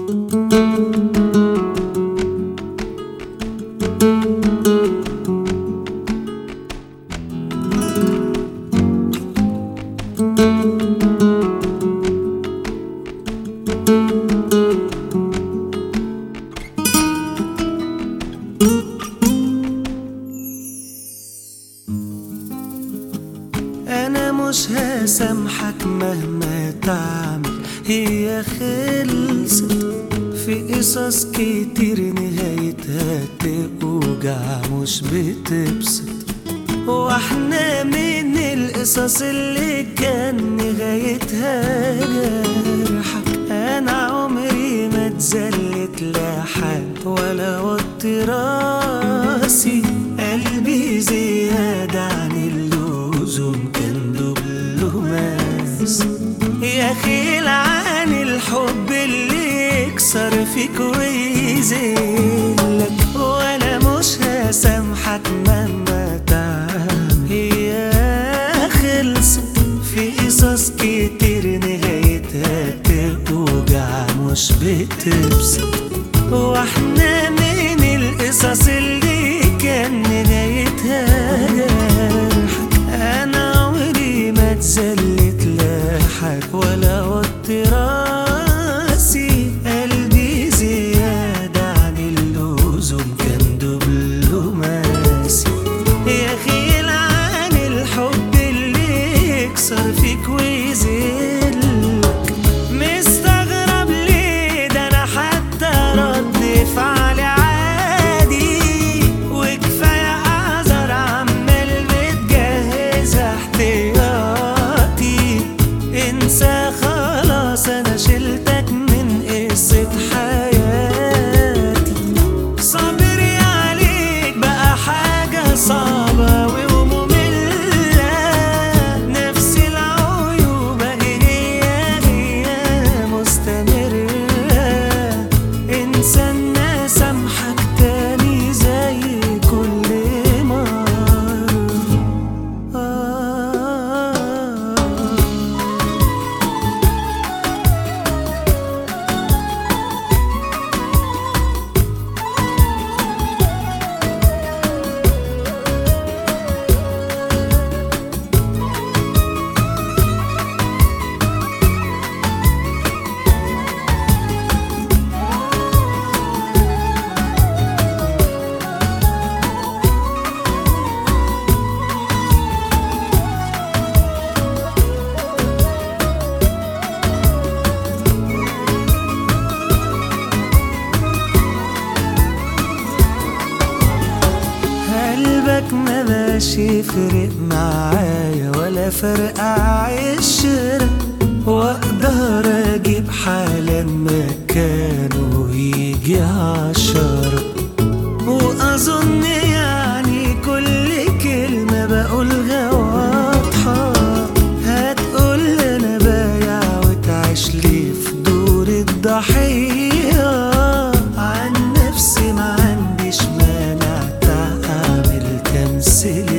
انا مش هسامحك مهما تعمل هي خلصت في قصص كتير نهايتها توجع مش بتبسط واحنا من القصص اللي كان نهايتها جرحك انا عمري ما اتذلت لحد ولا وطي راسي قلبي زيادة عن اللزوم كان دبلوماس يا خيل عن الحب اللي يكسر فيك ويذلك وانا مش هسامحك مهما تعمل هي خلصت في قصص كتير نهايتها توجع مش بتبسط واحنا من القصص اللي كان نهايتها جرحك انا عمري ما اتذلت لحد ولا وطي راسي قلبي زيادة عن اللزوم كان دبلوماسي يا خيل عن الحب اللي يكسر فيك ويذلك مستغرب ليه ده انا حتى رد فعلي عادي وكفايه اعذر عمال متجهز احتياطي انسى خلاص انا شلتك من قصه حياتي صبري عليك بقى حاجة صعبة ومملة نفس العيوب هي هي مستمرة انسى الناس سامحك تاني زي كل مرة آه قلبك ما باش يفرق معايا ولا فرق عشرة واقدر اجيب حالا مكانه ويجي عشرة واظن يعني كل كلمة بقولها واضحة هتقول انا بايع وتعيش لي في دور الضحية عن نفسي ما عنديش مانع تعمل تمثيلية